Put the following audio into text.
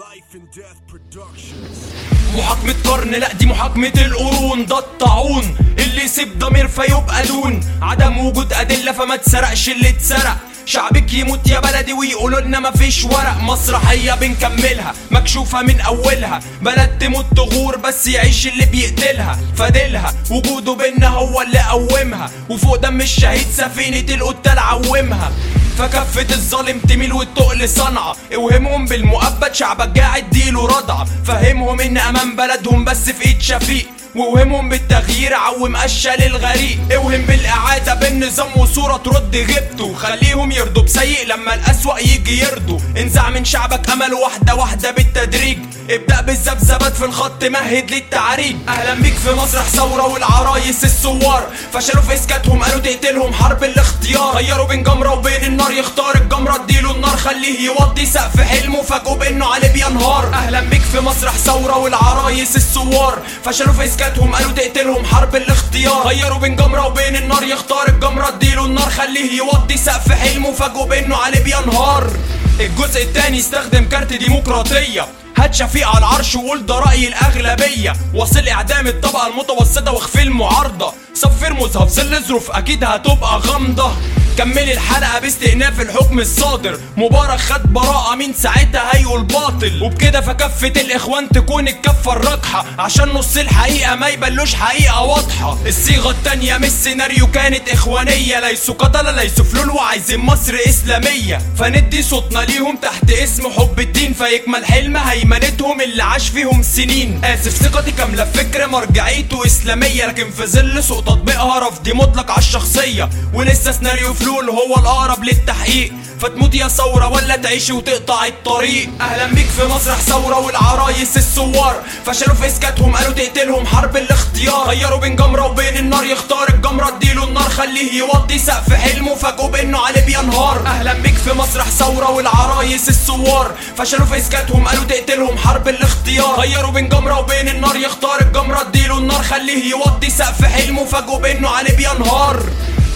Life and Death Productions. محاكمة قرن لا دي محاكمة القرون ده الطاعون اللي يسيب ضمير فيبقى دون عدم وجود أدلة فما تسرقش اللي اتسرق شعبك يموت يا بلدي ويقولوا لنا مفيش ورق مسرحية بنكملها مكشوفة من أولها بلد تموت تغور بس يعيش اللي بيقتلها فادلها وجوده بينا هو اللي قومها وفوق دم الشهيد سفينة القتال عومها فكفة الظالم تميل والتقل صنعة اوهمهم بالمؤبد شعبك قاعد ديله رضعة فهمهم ان امان بلدهم بس في ايد شفيق ووهمهم بالتغيير عوم قشة للغريق اوهم بالاعادة بالنظام وصورة ترد غيبته خليهم يرضوا بسيء لما الاسوأ يجي يرضوا انزع من شعبك امل واحدة واحدة بالتدريج ابدأ بالذبذبات في الخط مهد للتعريج اهلا بيك في مسرح ثورة والعرايس الثوار فشلوا في اسكاتهم قالوا تقتلهم حرب الاختيار غيروا بين جمرة وبين النار يختار الجمرة اديله النار خليه يوطي سقف حلمه فاجئوا بانه عليه بينهار اهلا بيك في مسرح ثورة والعرايس الثوار فشلوا في اسكاتهم قالوا تقتلهم حرب الاختيار غيروا بين جمرة وبين النار يختار الجمرة اديله النار خليه يوطي سقف حلمه فاجئوا بانه عليه بينهار الجزء التاني استخدم كارت ديمقراطية هات شفيق على العرش وقول ده رأي الأغلبية وصل إعدام الطبقة المتوسطة واخفي المعارضة صفر مذهب ظل ظروف أكيد هتبقى غامضة كمل الحلقة باستئناف الحكم الصادر مبارك خد براءة من ساعتها هيقول باطل وبكده فكفة الإخوان تكون الكفة الراجحة عشان نص الحقيقة ما يبلوش حقيقة واضحة الصيغة التانية من السيناريو كانت إخوانية ليسوا قتلة ليسوا فلول وعايزين مصر إسلامية فندي صوتنا ليهم تحت اسم حب الدين فيكمل حلم هيمنتهم اللي عاش فيهم سنين آسف ثقتي كاملة في فكر مرجعيته إسلامية لكن في ظل سوء تطبيقها رفضي مطلق على الشخصية ولسه سيناريو فلول هو الأقرب للتحقيق فتموت يا ثورة ولا تعيشي وتقطع الطريق أهلا بيك في مسرح ثورة والعرايس الثوار فشلوا في إسكاتهم قالوا تقتلهم حرب الاختيار غيروا بين جمرة وبين النار يختار الجمرة اديله النار خليه يوطي سقف حلمه فاجئوا بانه عليه بينهار اهلا بيك في مسرح ثورة والعرايس الثوار فشلوا في اسكاتهم قالوا تقتلهم حرب الاختيار غيروا بين جمرة وبين النار يختار الجمرة اديله النار خليه يوطي سقف حلمه فاجئوا بانه عليه بينهار